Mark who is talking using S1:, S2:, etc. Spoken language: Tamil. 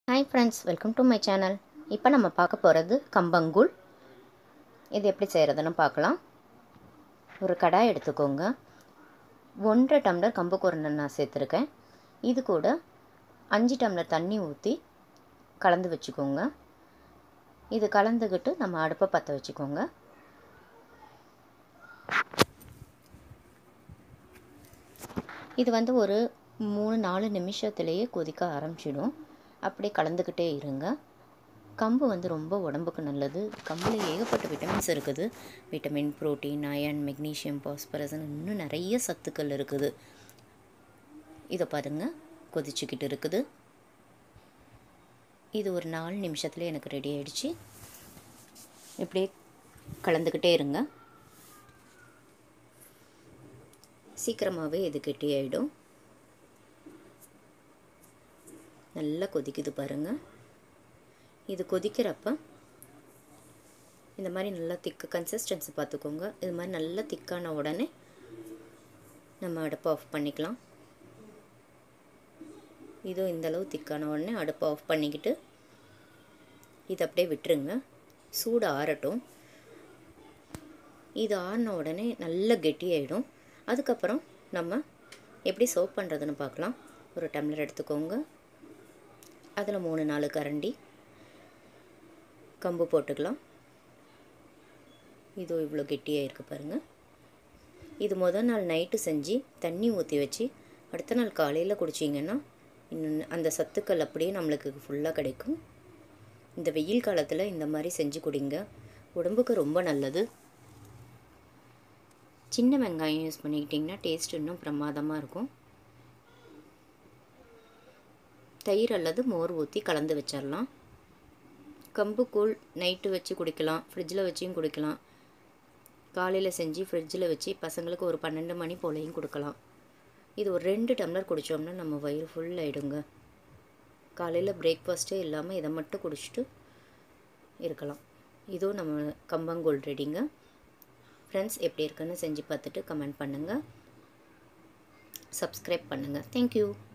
S1: hi friends welcome to my channel இப்போ நம்ம பார்க்க போகிறது கம்பங்கூழ் இது எப்படி செய்கிறதுன்னு பார்க்கலாம் ஒரு கடாய் எடுத்துக்கோங்க ஒன்றரை டம்ளர் கம்பு குரண்டை நான் சேர்த்துருக்கேன் இது கூட அஞ்சு டம்ளர் தண்ணி ஊற்றி கலந்து வச்சுக்கோங்க இது கலந்துக்கிட்டு நம்ம அடுப்பை பற்ற வச்சுக்கோங்க இது வந்து ஒரு மூணு நாலு நிமிஷத்துலேயே கொதிக்க ஆரம்பிச்சிடும் அப்படியே கலந்துக்கிட்டே இருங்க கம்பு வந்து ரொம்ப உடம்புக்கு நல்லது கம்பில் ஏகப்பட்ட விட்டமின்ஸ் இருக்குது vitamin protein iron magnesium phosphorus இன்னும் நிறைய சத்துக்கள் இருக்குது இதை பாருங்க கொதிச்சுக்கிட்டு இருக்குது இது ஒரு நாலு நிமிஷத்தில் எனக்கு ரெடி ஆயிடுச்சு இப்படியே கலந்துக்கிட்டே இருங்க சீக்கிரமாகவே இது கெட்டி ஆகிடும் நல்லா கொதிக்குது பாருங்கள் இது கொதிக்கிறப்ப இந்த மாதிரி நல்லா திக்கு கன்சிஸ்டன்சி பார்த்துக்கோங்க இது மாதிரி நல்லா திக்கான உடனே நம்ம அடுப்பை ஆஃப் பண்ணிக்கலாம் இதுவும் இந்தளவு திக்கான உடனே அடுப்பை ஆஃப் பண்ணிக்கிட்டு இது அப்படியே விட்டுருங்க சூடு ஆறட்டும் இது ஆறின உடனே நல்லா கெட்டியாயிடும் அதுக்கப்புறம் நம்ம எப்படி சர்வ் பண்ணுறதுன்னு பார்க்கலாம் ஒரு டம்ளர் எடுத்துக்கோங்க அதில் மூணு நாலு கரண்டி கம்பு போட்டுக்கலாம் இதோ இவ்வளோ கெட்டியாக இருக்குது பாருங்கள் இது முதல் நாள் நைட்டு செஞ்சு தண்ணி ஊற்றி வச்சு அடுத்த நாள் காலையில் குடிச்சிங்கன்னா இன்னும் அந்த சத்துக்கள் அப்படியே நம்மளுக்கு ஃபுல்லாக கிடைக்கும் இந்த வெயில் காலத்தில் இந்த மாதிரி செஞ்சு குடிங்க உடம்புக்கு ரொம்ப நல்லது சின்ன வெங்காயம் யூஸ் பண்ணிக்கிட்டிங்கன்னா டேஸ்ட் இன்னும் பிரமாதமாக இருக்கும் தயிர் அல்லது மோர் ஊற்றி கலந்து வச்சிடலாம் கம்பு கூழ் நைட்டு வச்சு குடிக்கலாம் ஃப்ரிட்ஜில் வச்சியும் குடிக்கலாம் காலையில் செஞ்சு ஃப்ரிட்ஜில் வச்சு பசங்களுக்கு ஒரு பன்னெண்டு மணி போலையும் கொடுக்கலாம் இது ஒரு ரெண்டு டம்ளர் குடித்தோம்னா நம்ம வயிறு ஃபுல் ஆகிடுங்க காலையில் பிரேக்ஃபாஸ்ட்டே இல்லாமல் இதை மட்டும் குடிச்சிட்டு இருக்கலாம் இதுவும் நம்ம கம்பங்கூழ் ரெடிங்க ஃப்ரெண்ட்ஸ் எப்படி இருக்குன்னு செஞ்சு பார்த்துட்டு கமெண்ட் பண்ணுங்கள் சப்ஸ்கிரைப் பண்ணுங்கள் தேங்க்யூ